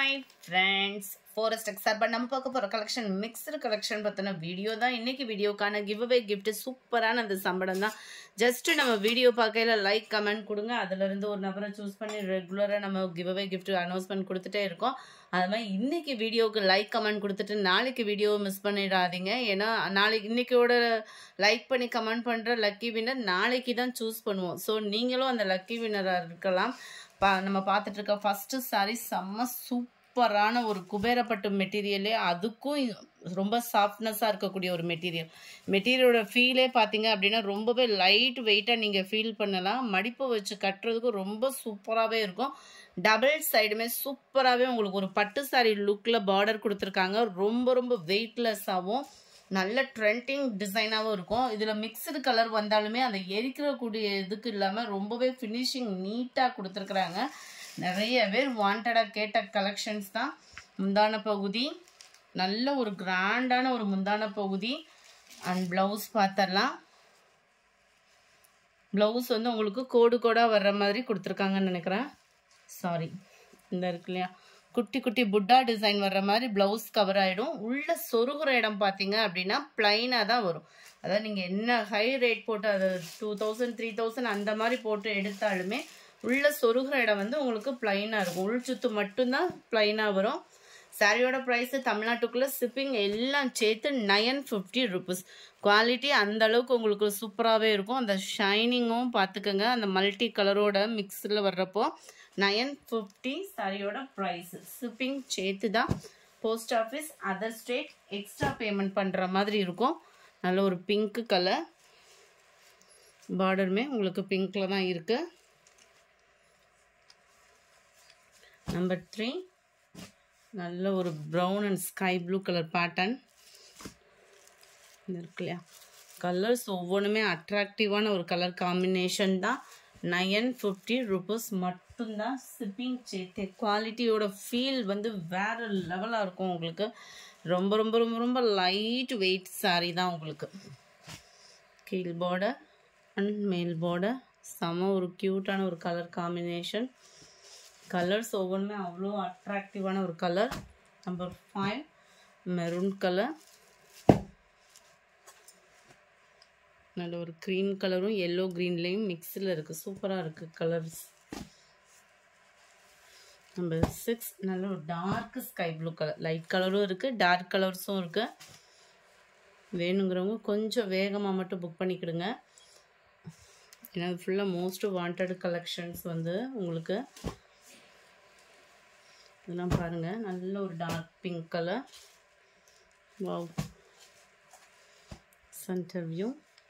hi friends ஃபாரஸ்ட் எக்ஸார் but நம்ம பார்க்க போகிற கலெக்ஷன் மிக்சடு கலெக்ஷன் பற்றின வீடியோ தான் இன்னைக்கு வீடியோக்கான கிவ் அவே கிஃப்ட் சூப்பரான அந்த சம்பளம் தான் ஜஸ்ட் நம்ம வீடியோ பார்க்கையில லைக் கமெண்ட் கொடுங்க அதுலேருந்து ஒரு நபரை சூஸ் பண்ணி ரெகுலராக நம்ம கிவ் அவே கிஃப்ட் அனௌன்ஸ்மெண்ட் கொடுத்துட்டே இருக்கோம் அது மாதிரி இன்னைக்கு வீடியோவுக்கு லைக் கமெண்ட் கொடுத்துட்டு நாளைக்கு வீடியோவை மிஸ் பண்ணிடாதீங்க ஏன்னா நாளைக்கு இன்னைக்கோட லைக் பண்ணி கமெண்ட் பண்ணுற லக்கி வின்னர் நாளைக்கு தான் சூஸ் பண்ணுவோம் ஸோ நீங்களும் அந்த லக்கி வின்னராக இருக்கலாம் பா நம்ம பார்த்துட்டு இருக்க ஃபஸ்ட்டு சாரி செம்ம சூப்பரான ஒரு குபேரப்பட்டு மெட்டீரியலே அதுக்கும் ரொம்ப சாஃப்ட்னஸாக இருக்கக்கூடிய ஒரு மெட்டீரியல் மெட்டீரியலோட ஃபீலே பார்த்தீங்க அப்படின்னா ரொம்பவே லைட் வெயிட்டாக நீங்கள் ஃபீல் பண்ணலாம் மடிப்பு வச்சு கட்டுறதுக்கு ரொம்ப சூப்பராகவே இருக்கும் டபுள் சைடுமே சூப்பராகவே உங்களுக்கு ஒரு பட்டு சாரி லுக்கில் பார்டர் கொடுத்துருக்காங்க ரொம்ப ரொம்ப வெயிட்லெஸ்ஸாகவும் நல்ல ட்ரெண்டிங் டிசைனாகவும் இருக்கும் இதில் மிக்சடு கலர் வந்தாலுமே அந்த எரிக்கிறக்கூடிய இதுக்கு இல்லாமல் ரொம்பவே ஃபினிஷிங் நீட்டாக கொடுத்துருக்குறாங்க நிறைய பேர் வாண்டடாக கேட்ட கலெக்ஷன்ஸ் தான் முந்தான பகுதி நல்ல ஒரு கிராண்டான ஒரு முந்தான பகுதி அண்ட் ப்ளவுஸ் பார்த்தரலாம் ப்ளவுஸ் வந்து உங்களுக்கு கோடு கோடாக வர்ற மாதிரி கொடுத்துருக்காங்கன்னு நினைக்கிறேன் சாரி இந்த இருக்கு இல்லையா குட்டி குட்டி புட்டா டிசைன் வர்ற மாதிரி ப்ளவுஸ் கவர் ஆகிடும் உள்ள சொருகிற இடம் பார்த்தீங்க அப்படின்னா பிளைனாக தான் வரும் அதாவது நீங்கள் என்ன ஹை ரேட் போட்டு அது டூ தௌசண்ட் த்ரீ தௌசண்ட் அந்த மாதிரி போட்டு எடுத்தாலுமே உள்ள சொருகிற இடம் வந்து உங்களுக்கு பிளைனாக இருக்கும் உள் சுத்து மட்டும்தான் பிளைனாக வரும் சாரியோட ப்ரைஸு தமிழ்நாட்டுக்குள்ளே ஷிப்பிங் எல்லாம் சேர்த்து நயன் ஃபிஃப்டி ருபீஸ் குவாலிட்டி அந்த அளவுக்கு உங்களுக்கு சூப்பராகவே இருக்கும் அந்த ஷைனிங்கும் பார்த்துக்கோங்க அந்த மல்டி கலரோட மிக்ஸில் வர்றப்போ நயன் ஃபிஃப்டி சாரியோட ப்ரைஸு ஷிப்பிங் சேர்த்து தான் post office other state extra payment பண்ணுற மாதிரி இருக்கும் நல்ல ஒரு பிங்க்கு கலர் பார்டருமே உங்களுக்கு பிங்க்கில் தான் இருக்குது நம்பர் த்ரீ நல்ல ஒரு brown and sky blue colour pattern இருக்கு இல்லையா கலர்ஸ் ஒவ்வொன்றுமே அட்ராக்டிவான ஒரு கலர் காம்பினேஷன் தான் நயன் ஃபிஃப்டி ருபீஸ் மட்டும்தான் ஷிப்பிங் சேர்த்து குவாலிட்டியோட ஃபீல் வந்து வேறு லெவலாக இருக்கும் உங்களுக்கு ரொம்ப ரொம்ப ரொம்ப ரொம்ப லைட் வெயிட் சாரீ தான் உங்களுக்கு கீழ் பார்டர் அண்ட் மேல் பார்டர் செம ஒரு க்யூட்டான ஒரு கலர் காம்பினேஷன் கலர்ஸ் ஒவ்வொன்றுமே அவ்வளோ அட்ராக்டிவான ஒரு colour number five maroon colour நல்ல ஒரு க்ரீன் கலரும் எல்லோ க்ரீன்லேயும் மிக்ஸில் இருக்குது சூப்பராக இருக்குது கலர்ஸ் நம்பர் சிக்ஸ் நல்ல ஒரு dark sky blue colour light கலரும் இருக்குது டார்க் கலர்ஸும் இருக்குது வேணுங்கிறவங்க கொஞ்சம் வேகமாக மட்டும் புக் பண்ணிக்கிடுங்க ஏன்னா ஃபுல்லாக மோஸ்ட் வாண்டட் கலெக்ஷன்ஸ் வந்து உங்களுக்கு இதெல்லாம் பாருங்கள் நல்ல ஒரு dark pink colour wow centre view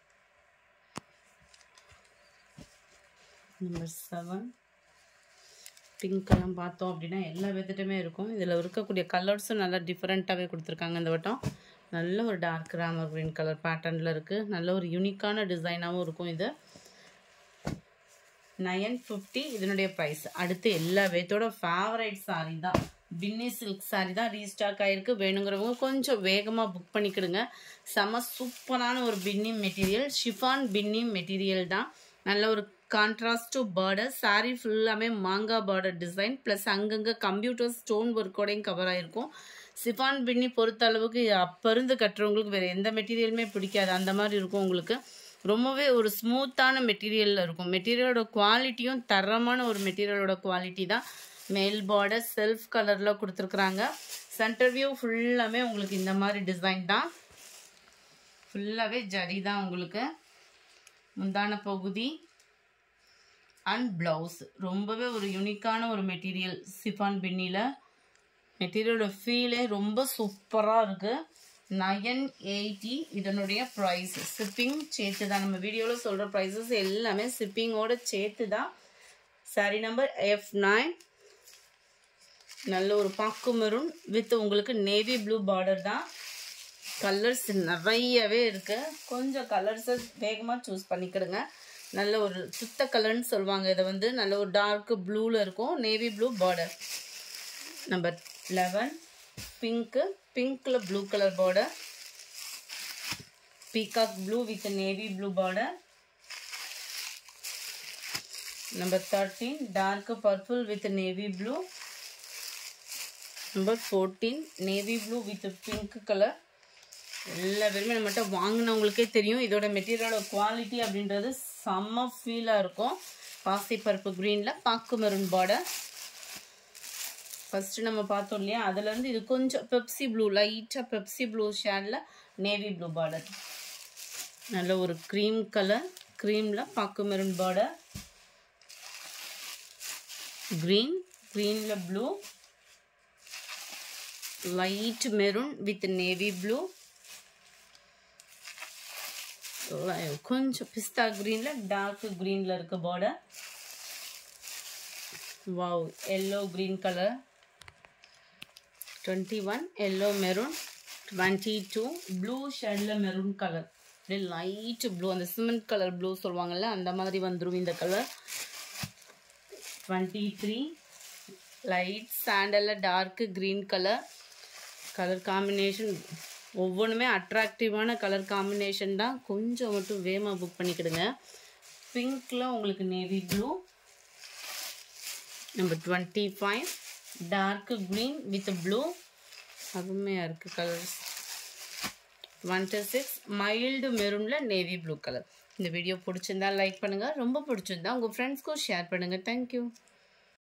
number seven pink எல்லாம் பார்த்தோம் அப்படின்னா எல்லா விதத்துமே இருக்கும் இதில் இருக்கக்கூடிய கலர்ஸும் நல்லா டிஃப்ரெண்ட்டாகவே கொடுத்துருக்காங்க இந்த வட்டம் நல்ல ஒரு டார்க் ராமர் க்ரீன் கலர் பேட்டர்னில் இருக்குது நல்ல ஒரு யூனிக்கான டிசைனாகவும் இருக்கும் இது நயன் ஃபிஃப்டி இதனுடைய ப்ரைஸ் அடுத்து எல்லா பேர்த்தோட ஃபேவரைட் சாரீ தான் பின்னி சில்க் சாரீ தான் ரீஸ்டாக் ஆகிருக்கு வேணுங்கிறவங்க கொஞ்சம் வேகமாக புக் பண்ணிக்கிடுங்க செம சூப்பரான ஒரு பின்னி மெட்டீரியல் ஷிஃபான் பின்னி மெட்டீரியல் தான் நல்ல ஒரு கான்ட்ராஸ்ட் பார்டர் சாரீ ஃபுல்லாமே மாங்கா பார்டர் டிசைன் ப்ளஸ் அங்கங்கே கம்ப்யூட்டர் ஸ்டோன் ஒர்க்கோடையும் கவர் ஆகிருக்கும் சிஃபான் பின்னி பொறுத்த அளவுக்கு அப்போ இருந்து கட்டுறவங்களுக்கு வேறு எந்த மெட்டீரியலுமே பிடிக்காது அந்த மாதிரி இருக்கும் உங்களுக்கு ரொம்பவே ஒரு ஸ்மூத்தான மெட்டீரியலில் இருக்கும் மெட்டீரியலோட குவாலிட்டியும் தரமான ஒரு மெட்டீரியலோட குவாலிட்டி தான் மேல் பார்டர் செல்ஃப் கலரில் கொடுத்துருக்குறாங்க சென்டர் வியூ ஃபுல்லாமே உங்களுக்கு இந்த மாதிரி டிசைன் தான் ஃபுல்லாகவே ஜரி தான் உங்களுக்கு முந்தான பகுதி அண்ட் ப்ளவுஸ் ரொம்பவே ஒரு யூனிக்கான ஒரு மெட்டீரியல் சிஃபான் பின்னியில் மெட்டீரியலோட ஃபீலே ரொம்ப சூப்பராக இருக்குது நயன் எயிட்டி இதனுடைய ப்ரைஸ் ஷிப்பிங் சேர்த்து தான் நம்ம வீடியோவில் சொல்கிற ப்ரைஸஸ் எல்லாமே ஷிப்பிங்கோட சேர்த்து தான் சாரி நம்பர் எஃப் நைன் நல்ல ஒரு பாக்கு மெரூன் வித் உங்களுக்கு நேவி ப்ளூ பார்டர் தான் கலர்ஸ் நிறையவே இருக்குது கொஞ்சம் கலர்ஸை வேகமாக சூஸ் பண்ணிக்கிடுங்க நல்ல ஒரு சுத்த கலர்னு சொல்லுவாங்க இதை வந்து நல்ல ஒரு டார்க் ப்ளூவில் இருக்கும் navy blue border number eleven பிங்க்கு பிங்க்கில் blue colour border peacock blue with navy blue border number thirteen dark purple with navy blue number fourteen navy blue with pink colour எல்லா பேருமே நம்மகிட்ட வாங்கினவங்களுக்கே தெரியும் இதோட மெட்டீரியலோட குவாலிட்டி அப்படின்றது செம்ம ஃபீலாக இருக்கும் பாசிப்பருப்பு க்ரீனில் பாக்கு மெரூன் பார்டர் ஃபஸ்ட்டு நம்ம பார்த்தோம் இல்லையா அதுலேருந்து இது கொஞ்சம் பெப்சி ப்ளூ லைட்டாக பெப்சி ப்ளூ ஷேடில் நேவி ப்ளூ பார்டர் நல்ல ஒரு க்ரீம் கலர் க்ரீமில் பாக்கு மெரூன் பார்டர் க்ரீன் க்ரீனில் blue light maroon with navy blue கொஞ்சம் பிஸ்தா க்ரீனில் டார்க் க்ரீனில் இருக்க border wow yellow green colour twenty one yellow maroon twenty two blue ஷேடில் மெரூன் கலர் அப்படியே லைட் ப்ளூ அந்த சிமெண்ட் கலர் ப்ளூ சொல்லுவாங்கள்ல அந்த மாதிரி வந்துடும் இந்த கலர் டுவெண்ட்டி த்ரீ லைட் சாண்டலில் dark green colour colour combination ஒவ்வொன்றுமே அட்ராக்டிவான கலர் காம்பினேஷன் தான் கொஞ்சம் மட்டும் வேகமாக புக் பண்ணிக்கிடுங்க பிங்க்கில் உங்களுக்கு navy blue number twenty five dark green with blue அருமையாக இருக்குது கலர்ஸ் டுவெண்ட்டி சிக்ஸ் மைல்டு மெரூனில் நேவி ப்ளூ கலர் இந்த வீடியோ பிடிச்சிருந்தா லைக் பண்ணுங்கள் ரொம்ப பிடிச்சிருந்தா உங்கள் ஃப்ரெண்ட்ஸ்க்கும் ஷேர் பண்ணுங்கள் தேங்க்யூ